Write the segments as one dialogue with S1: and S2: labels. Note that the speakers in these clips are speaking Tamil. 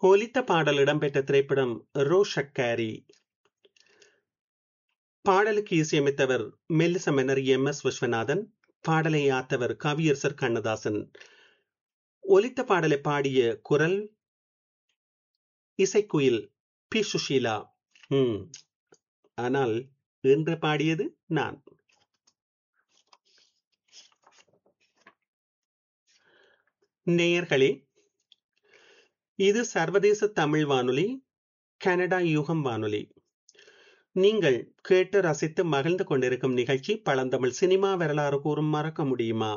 S1: ஒலித்த பாடல் இடம்பெற்ற திரைப்படம் ரோஷக்காரி பாடலுக்கு இசையமைத்தவர் மெல்லிச மன்னர் எம் எஸ் விஸ்வநாதன் பாடலை ஆத்தவர் கவியரசர் கண்ணதாசன் ஒலித்த பாடலை பாடிய குரல் இசைக்குயில் பி சுஷீலா ம் ஆனால் என்று பாடியது நான் நேயர்களே இது சர்வதேச தமிழ் வானொலி கனடா யூகம் வானொலி நீங்கள் கேட்டு ரசித்து மகிழ்ந்து கொண்டிருக்கும் நிகழ்ச்சி பழந்தமிழ் சினிமா வரலாறு கூறும் மறக்க முடியுமா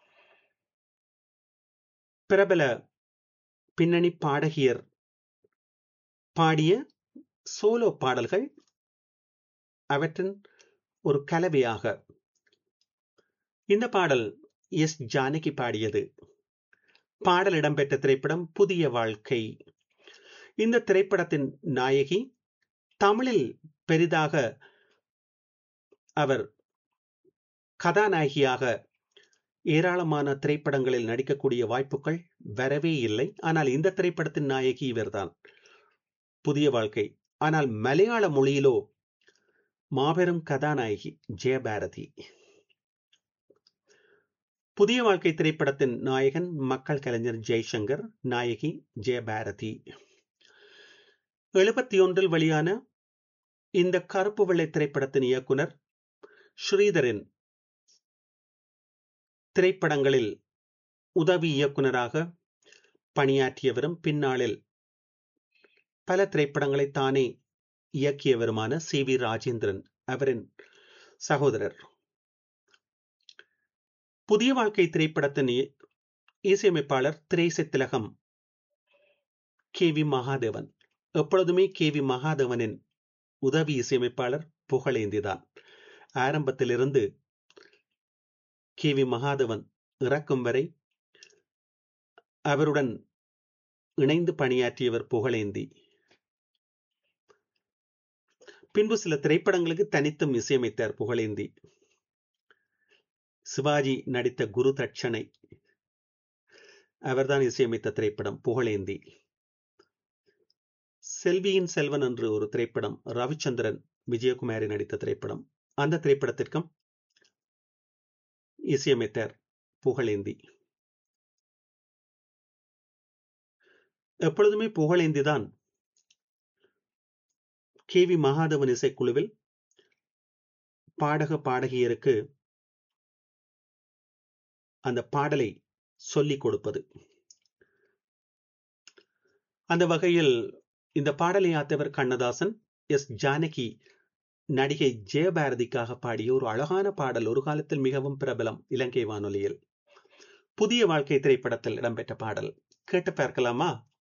S1: பிரபல பின்னணி பாடகியர் பாடிய சோலோ பாடல்கள் அவற்றின் ஒரு கலவையாக இந்த பாடல் எஸ் ஜானகி பாடியது பாடல் இடம்பெற்ற திரைப்படம் புதிய வாழ்க்கை இந்த திரைப்படத்தின் நாயகி தமிழில் பெரிதாக அவர் கதாநாயகியாக ஏராளமான திரைப்படங்களில் நடிக்கக்கூடிய வாய்ப்புகள் வரவே இல்லை ஆனால் இந்த திரைப்படத்தின் நாயகி இவர்தான் புதிய வாழ்க்கை ஆனால் மலையாள மொழியிலோ மாபெரும் கதாநாயகி ஜெயபாரதி புதிய வாழ்க்கை திரைப்படத்தின் நாயகன் மக்கள் கலைஞர் ஜெய்சங்கர் நாயகி ஜெயபாரதி எழுபத்தி ஒன்றில் வெளியான இந்த கருப்பு வெள்ளை திரைப்படத்தின் இயக்குனர் ஸ்ரீதரின் திரைப்படங்களில் உதவி இயக்குனராக பணியாற்றியவரும் பின்னாளில் பல திரைப்படங்களை தானே இயக்கியவருமான சி வி ராஜேந்திரன் அவரின் சகோதரர் புதிய வாழ்க்கை திரைப்படத்தின் இசையமைப்பாளர் திரைசை திலகம் கே வி மகாதேவன் எப்பொழுதுமே கே வி மகாதேவனின் உதவி இசையமைப்பாளர் புகழேந்திதான் ஆரம்பத்திலிருந்து கே வி மகாதேவன் இறக்கும் வரை அவருடன் இணைந்து பணியாற்றியவர் புகழேந்தி பின்பு சில திரைப்படங்களுக்கு தனித்தும் இசையமைத்தார் புகழேந்தி சிவாஜி நடித்த குரு தட்சணை அவர்தான் இசையமைத்த திரைப்படம் புகழேந்தி செல்வியின் செல்வன் என்று ஒரு திரைப்படம் ரவிச்சந்திரன் விஜயகுமாரி நடித்த திரைப்படம் அந்த திரைப்படத்திற்கும் இசையமைத்தார் புகழேந்தி எப்பொழுதுமே புகழேந்தி தான் கே வி மகாதவன் இசைக்குழுவில் பாடக பாடகியருக்கு அந்த பாடலை சொல்லிக் கொடுப்பது அந்த வகையில் இந்த பாடலை ஆத்தவர் கண்ணதாசன் எஸ் ஜானகி நடிகை ஜெயபாரதிக்காக பாடிய ஒரு அழகான பாடல் ஒரு காலத்தில் மிகவும் பிரபலம் இலங்கை வானொலியில் புதிய வாழ்க்கை திரைப்படத்தில் இடம்பெற்ற பாடல் கேட்டு பார்க்கலாமா